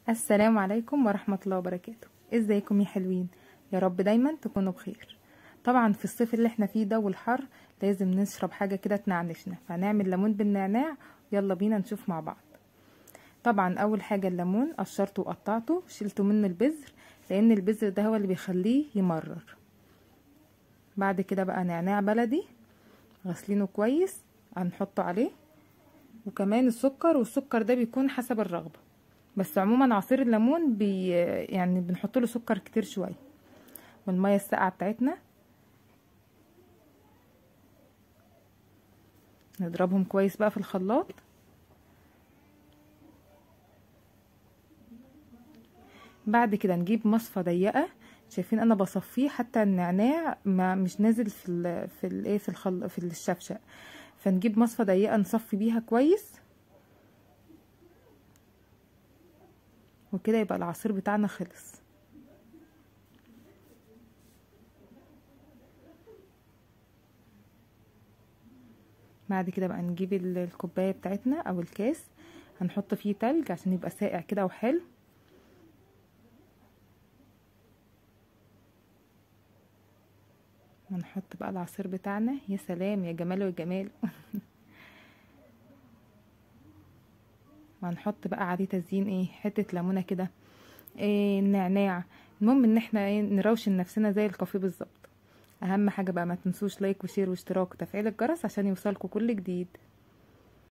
السلام عليكم ورحمة الله وبركاته ازيكم يا حلوين يا رب دايما تكونوا بخير طبعا في الصيف اللي احنا فيه ده والحر لازم نشرب حاجة كده تنعنشنا فهنعمل ليمون بالنعناع يلا بينا نشوف مع بعض طبعا اول حاجة الليمون قشرته وقطعته شلته منه البذر لان البذر ده هو اللي بيخليه يمرر بعد كده بقى نعناع بلدي غسلينه كويس هنحطه عليه وكمان السكر والسكر ده بيكون حسب الرغبه بس عموما عصير الليمون بي يعني بنحط له سكر كتير شويه والميه الساقعه بتاعتنا نضربهم كويس بقى في الخلاط بعد كده نجيب مصفى ضيقه شايفين انا بصفيه حتى النعناع ما مش نازل في ال في الايه في الخل في الشفشق فنجيب مصفى ضيقه نصفي بيها كويس وكده يبقى العصير بتاعنا خلص بعد كده بقى نجيب الكوبايه بتاعتنا او الكاس هنحط فيه تلج عشان يبقى ساقع كده وحلو ونحط بقى العصير بتاعنا يا سلام يا جماله وجماله وهنحط بقى عليه تزيين ايه حته ليمونه كده إيه النعناع المهم ان احنا ايه نروشن نفسنا زي الكافيه بالظبط اهم حاجه بقى ما تنسوش لايك وشير واشتراك وتفعيل الجرس عشان يوصلكوا كل جديد